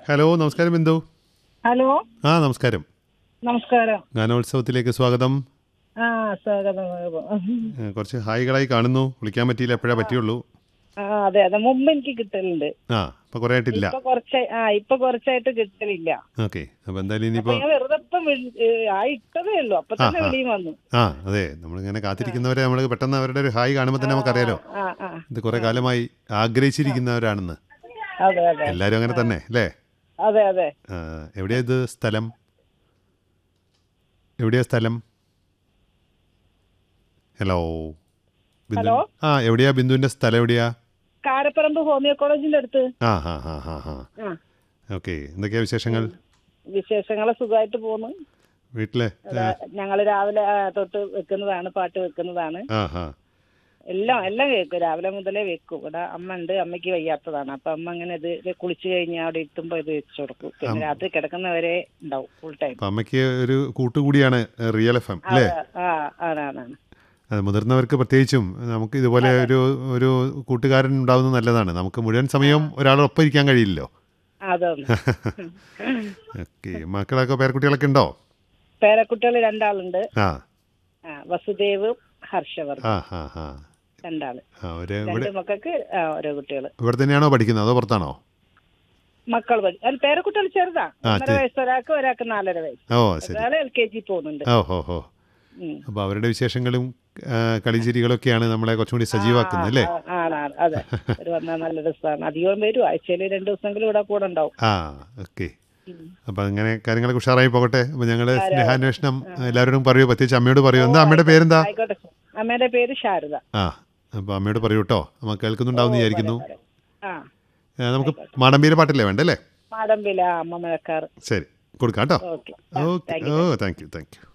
Hello നമസ്കാരം Bindu hello ആ നമസ്കാരം നമസ്കാരം ഗാനോത്സവത്തിലേക്ക് സ്വാഗതം ആ സ്വാഗതം സ്വാഗതം. ഏ, കുറച്ച് ഹായികളായി കാണുന്നു വിളിക്കാൻ പറ്റിയില്ല എപ്പോഴാ പറ്റിയുള്ളൂ ആ അതെ അതെ മുമ്പ് എനിക്ക് കിട്ടലുണ്ട് ആ ഇപ്പൊ കുറെ ആയിട്ടില്ല ഇപ്പൊ കുറച്ചായി ആ ഇപ്പൊ കുറച്ചായിട്ട് കിട്ടലില്ല ഓക്കെ അപ്പൊ എന്തായാലും അപ്പൊ ഇനിയിപ്പോ ഞാൻ വെറുതെ ഇപ്പം വിളി- ഏ, ആ ഇട്ടതേ ഉള്ളൂ അപ്പൊ തന്നെ ആ, ആ. വിളിയും വന്നു ആ അതെ നമ്മളിങ്ങനെ കാത്തിരിക്കുന്നവരെ നമ്മൾ പെട്ടെന്ന് അവരുടെ ഒരു ഹായ് കാണുമ്പോൾ തന്നെ നമുക്കറിയാലോ ആ ആ ഇത് കുറെ കാലമായി ആഗ്രഹിച്ചിരിക്കുന്നവരാണെന്ന് അതെ അതെ എല്ലാരും അങ്ങനെ തന്നെ അല്ലേ അതെ അതെ ആ, എവിടെയാ ഇത് സ്ഥലം എവിടെയാ സ്ഥലം ഹലോ ബിന്ദു ഹലോ? ആ എവിടെയാ ബിന്ദുവിന്റെ സ്ഥലം എവിടെയാ കാരപ്പറമ്പ് ഹോമിയോ കോളേജിന്റെ അടുത്ത് ആ ഹാ ഹാ ഹാ ഹാ ആ ഓക്കെ എന്തൊക്കെയാ വിശേഷങ്ങൾ വിശേഷങ്ങളെ സുഖമായിട്ട് പോകുന്നു വീട്ടിലെ അതാ, ഞങ്ങള് രാവിലെ ആ, തൊട്ട് വെക്കുന്നതാണ് പാട്ട് വെക്കുന്നതാണ് ആ ഹാ എല്ലാം എല്ലാം കേൾക്കും രാവിലെ മുതലേ വെക്കും ഇവിടെ അമ്മ ഉണ്ട് അമ്മയ്ക്ക് വയ്യാത്തതാണ് അപ്പൊ അമ്മ അങ്ങനെ ഇത് ഇത് കുളിച്ചു കഴിഞ്ഞ് അവിടെ എത്തുമ്പോ ഇത് വെച്ചു കൊടുക്കും പിന്നെ രാത്രി കിടക്കുന്നവരെ ഉണ്ടാവും ഫുൾ ടൈം അപ്പൊ അമ്മയ്ക്ക് ഒരു കൂട്ടുകൂടിയാണ് റിയൽ എഫ് എം അല്ലേ ആ ആണാണ് അത് മുതിർന്നവർക്ക് പ്രത്യേകിച്ചും നമുക്ക് ഇതുപോലെ ഒരു ഒരു കൂട്ടുകാരൻ ഉണ്ടാവുന്നത് നല്ലതാണ് നമുക്ക് മുഴുവൻ സമയവും ഒരാളൊപ്പം ഇരിക്കാൻ കഴിയില്ലല്ലോ അതാണ് ഓക്കെ മക്കളൊക്കെ പേരക്കുട്ടികളൊക്കെ ഉണ്ടോ പേരക്കുട്ടികൾ രണ്ടാളുണ്ട് ആ ആ, വസുദേവും ഹർഷവർദ്ധൻ ആ ഹാ ഹാ രണ്ടാള് ആ ഒരു ഇവിടെ രണ്ട് മക്കൾക്ക് ആ, ഓരോ കുട്ടികള് ഇവിടെ തന്നെയാണോ പഠിക്കുന്നത് അതോ പുറത്താണോ മക്കൾ പഠി- അല്ല പേരക്കുട്ടികൾ ചെറുതാ ആ, ഒന്നര ശരി. വയസ്സ് ഒരാൾക്ക് ഒരാൾക്ക് നാലര വയസ്സ് ഓ ശരി ഒരാള് എൽ കെ ജി പോകുന്നുണ്ട് ഓ ഹോ ഹോ ഉം. അപ്പോൾ അവരുടെ വിശേഷങ്ങളും ആ, കളിച്ചിരികളൊക്കെയാണ് നമ്മളെ കുറച്ചും കൂടി സജീവാക്കുന്നത് അല്ലേ ആ, ആണ് ആണ് അതെ ഒരു വന്നാൽ നല്ല രസമാണ് അധികം വരും ആഴ്ചയിൽ രണ്ടു ദിവസമെങ്കിലും ഇവിടെ കൂടെ ഉണ്ടാവും ആ ഓക്കെ അപ്പം അങ്ങനെ കാര്യങ്ങളൊക്കെ ഉഷാറായി പോകട്ടെ അപ്പോൾ ഞങ്ങൾ സ്നേഹാന്വേഷണം എല്ലാവരോടും പറയൂ പ്രത്യേകിച്ച് അമ്മയോട് പറയൂ എന്താ അമ്മയുടെ പേരെന്താ ആയിക്കോട്ടെ അമ്മയുടെ പേര് ശാരദ ആ അപ്പോൾ അമ്മയോട് പറയൂ കേട്ടോ അമ്മ കേൾക്കുന്നുണ്ടാവും വിചാരിക്കുന്നു ആ ആ, നമുക്ക് മാടമ്പിയിലെ പാട്ടല്ലേ വേണ്ടല്ലേ മാടമ്പില അമ്മ മഴക്കാർ ശരി കൊടുക്കാം കേട്ടോ ഓക്കെ ഓക്കെ ഓ താങ്ക് യു താങ്ക് യു